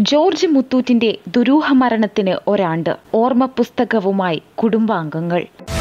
George മുത്തൂറ്റിന്റെ ദുരൂഹ മരണത്തിന് ഒരാണ്ട് ഓർമ്മ പുസ്തകവുമായി കുടുംബാംഗങ്ങൾ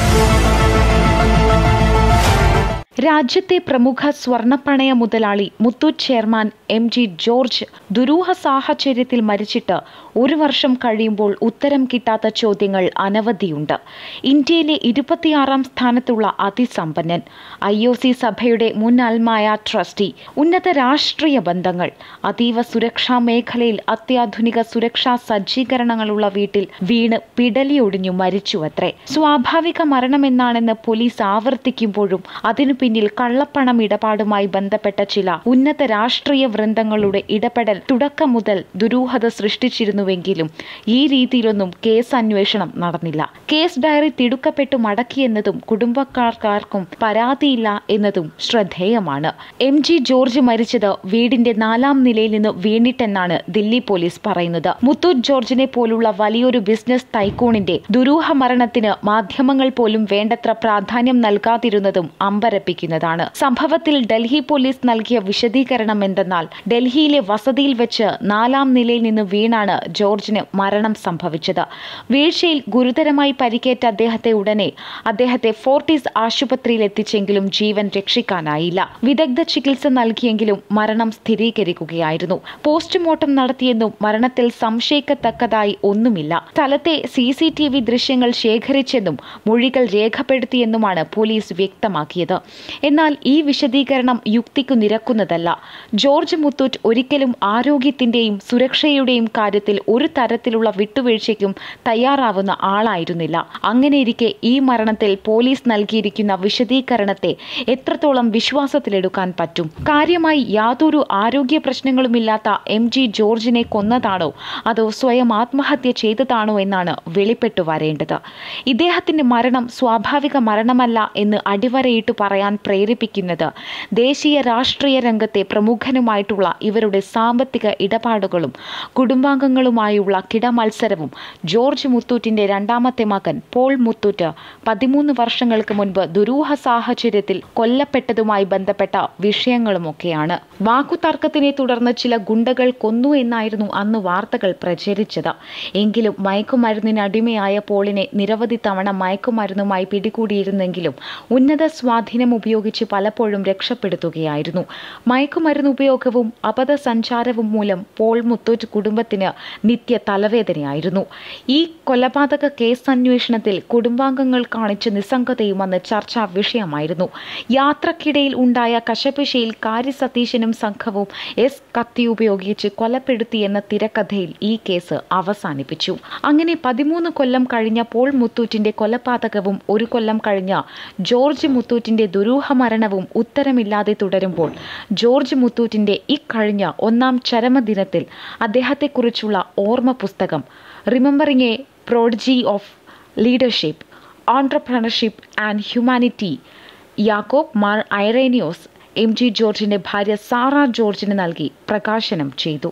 രാജ്യത്തെ പ്രമുഖ സ്വർണ്ണപ്പണയ മുതലാളി Muthoot chairman M G George ദുരൂഹ സാഹചര്യത്തിൽ മരിച്ചിട്ട് ഒരു വർഷം കഴിയുമ്പോൾ ഉത്തരം കിട്ടാത്ത ചോദ്യങ്ങൾ അനവധിയുണ്ട് ഇന്ത്യയിലെ ഇരുപത്തിയാറാം സ്ഥാനത്തുള്ള അതിസമ്പന്നൻ ഐ ഒ സി സഭയുടെ മുൻ അൽമായ ട്രസ്റ്റി ഉന്നത രാഷ്ട്രീയ ബന്ധങ്ങൾ അതീവ സുരക്ഷാ മേഖലയിൽ അത്യാധുനിക സുരക്ഷാ സജ്ജീകരണങ്ങളുള്ള വീട്ടിൽ വീണ് പിടലിയൊടിഞ്ഞു മരിച്ചുവത്രേ സ്വാഭാവിക മരണമെന്നാണെന്ന് പോലീസ് ആവർത്തിക്കുമ്പോഴും അതിനു പിന്നിൽ കള്ളപ്പണം ഇടപാടുമായി ബന്ധപ്പെട്ട ചില ഉന്നത രാഷ്ട്രീയ വൃന്ദങ്ങളുടെ ഇടപെടൽ തുടക്കം മുതൽ ദുരൂഹത സൃഷ്ടിച്ചിരുന്നുവെങ്കിലും ഈ രീതിയിലൊന്നും കേസ് അന്വേഷണം നടന്നില്ല കേസ് ഡയറി തിടുക്കപ്പെട്ടു മടക്കിയെന്നതും കുടുംബക്കാർക്കാർക്കും പരാതിയില്ല എന്നതും ശ്രദ്ധേയമാണ് എം ജി ജോർജ് മരിച്ചത് വീടിന്റെ നാലാം നിലയിൽ നിന്ന് വീണിട്ടെന്നാണ് ദില്ലി പോലീസ് പറയുന്നത് മുത്തൂറ്റ് ജോർജിനെ പോലുള്ള വലിയൊരു ബിസിനസ് തൈക്കോണിന്റെ ദുരൂഹ മരണത്തിന് മാധ്യമങ്ങൾ പോലും വേണ്ടത്ര പ്രാധാന്യം നൽകാതിരുന്നതും അമ്പരപ്പിക്കുന്നതാണ് സംഭവത്തിൽ ഡൽഹി പോലീസ് നൽകിയ വിശദീകരണം എന്തെന്നാൽ ഡൽഹിയിലെ വസതിയിൽ വെച്ച് നാലാം നിലയിൽ നിന്ന് വീണാണ് ജോർജിന് മരണം സംഭവിച്ചത് വീഴ്ചയിൽ ഗുരുതരമായി പരിക്കേറ്റ അദ്ദേഹത്തെ ഉടനെ അദ്ദേഹത്തെ ഫോർട്ടീസ് ആശുപത്രിയിൽ എത്തിച്ചെങ്കിലും ജീവൻ രക്ഷിക്കാനായില്ല വിദഗ്ധ ചികിത്സ നൽകിയെങ്കിലും മരണം സ്ഥിരീകരിക്കുകയായിരുന്നു പോസ്റ്റ്മോർട്ടം നടത്തിയെന്നും മരണത്തിൽ സംശയിക്കത്തക്കതായി ഒന്നുമില്ല സ്ഥലത്തെ സി സി ടി വി ദൃശ്യങ്ങൾ ശേഖരിച്ചെന്നും മൊഴികൾ രേഖപ്പെടുത്തിയെന്നുമാണ് പോലീസ് വ്യക്തമാക്കിയത് എന്നാൽ ഈ വിശദീകരണം യുക്തിക്കു നിരക്കുന്നതല്ല ജോർജ് മുത്തൂറ്റ് ഒരിക്കലും ആരോഗ്യത്തിന്റെയും സുരക്ഷയുടെയും കാര്യത്തിൽ ഒരു തരത്തിലുള്ള വിട്ടുവീഴ്ചയ്ക്കും തയ്യാറാവുന്ന ആളായിരുന്നില്ല അങ്ങനെയിരിക്കെ ഈ മരണത്തിൽ പോലീസ് നൽകിയിരിക്കുന്ന വിശദീകരണത്തെ എത്രത്തോളം വിശ്വാസത്തിലെടുക്കാൻ പറ്റും കാര്യമായി യാതൊരു ആരോഗ്യ പ്രശ്നങ്ങളുമില്ലാത്ത എം ജി ജോർജിനെ കൊന്നതാണോ അതോ സ്വയം ആത്മഹത്യ ചെയ്തതാണോ എന്നാണ് വെളിപ്പെട്ടു വരേണ്ടത് ഇദ്ദേഹത്തിന്റെ മരണം സ്വാഭാവിക മരണമല്ല എന്ന് അടിവരയിട്ട് പറയാൻ പ്രേരിപ്പിക്കുന്നത് ദേശീയ രാഷ്ട്രീയ രംഗത്തെ പ്രമുഖനുമായിട്ടുള്ള ഇവരുടെ സാമ്പത്തിക ഇടപാടുകളും കുടുംബാംഗങ്ങളുമായുള്ള കിടമത്സരവും ജോർജ് മുത്തൂറ്റിന്റെ രണ്ടാമത്തെ മകൻ പോൾ മുത്തൂറ്റ് പതിമൂന്ന് വർഷങ്ങൾക്ക് മുൻപ് ദുരൂഹ സാഹചര്യത്തിൽ കൊല്ലപ്പെട്ടതുമായി ബന്ധപ്പെട്ട വിഷയങ്ങളുമൊക്കെയാണ് വാക്കുതർക്കത്തിനെ തുടർന്ന് ചില ഗുണ്ടകൾ കൊന്നു എന്നായിരുന്നു അന്ന് വാർത്തകൾ പ്രചരിച്ചത് എങ്കിലും മയക്കുമരുന്നിന് അടിമയായ പോളിനെ നിരവധി തവണ മയക്കുമരുന്നുമായി പിടികൂടിയിരുന്നെങ്കിലും ഉന്നത സ്വാധീനം ഉപയോഗിച്ച് പലപ്പോഴും രക്ഷപ്പെടുത്തുകയായിരുന്നു മയക്കുമരുന്ന് ഉപയോഗവും അപഥസഞ്ചാരവും മൂലം പോൾ മുത്തൂറ്റ് കുടുംബത്തിന് നിത്യ തലവേദനയായിരുന്നു ഈ കൊലപാതക കേസ് അന്വേഷണത്തിൽ കുടുംബാംഗങ്ങൾ കാണിച്ച നിസ്സംഗതയും അന്ന് ചർച്ചാ വിഷയമായിരുന്നു യാത്രക്കിടയിൽ ഉണ്ടായ കശപിശയിൽ കാര്യ സതീശനും സംഘവും എസ് കത്തി ഉപയോഗിച്ച് കൊലപ്പെടുത്തിയെന്ന തിരക്കഥയിൽ ഈ കേസ് അവസാനിപ്പിച്ചു അങ്ങനെ പതിമൂന്ന് കൊല്ലം കഴിഞ്ഞ പോൾ മുത്തൂറ്റിന്റെ കൊലപാതകവും ഒരു കൊല്ലം കഴിഞ്ഞ ജോർജ് മുത്തൂറ്റിന്റെ ദുരൂഹ മരണവും ഉത്തരമില്ലാതെ തുടരുമ്പോൾ ജോർജ് മുത്തൂറ്റിന്റെ ഇക്കഴിഞ്ഞ ഒന്നാം ചരമദിനത്തിൽ അദ്ദേഹത്തെക്കുറിച്ചുള്ള ഓർമ്മ പുസ്തകം remembering a prodigy of leadership entrepreneurship and humanity Yakob Mar Irenios M G ജോർജിന്റെ ഭാര്യ സാറ ജോർജിന് നൽകി പ്രകാശനം ചെയ്തു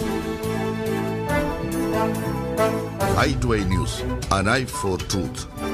i2i News, an eye for truth.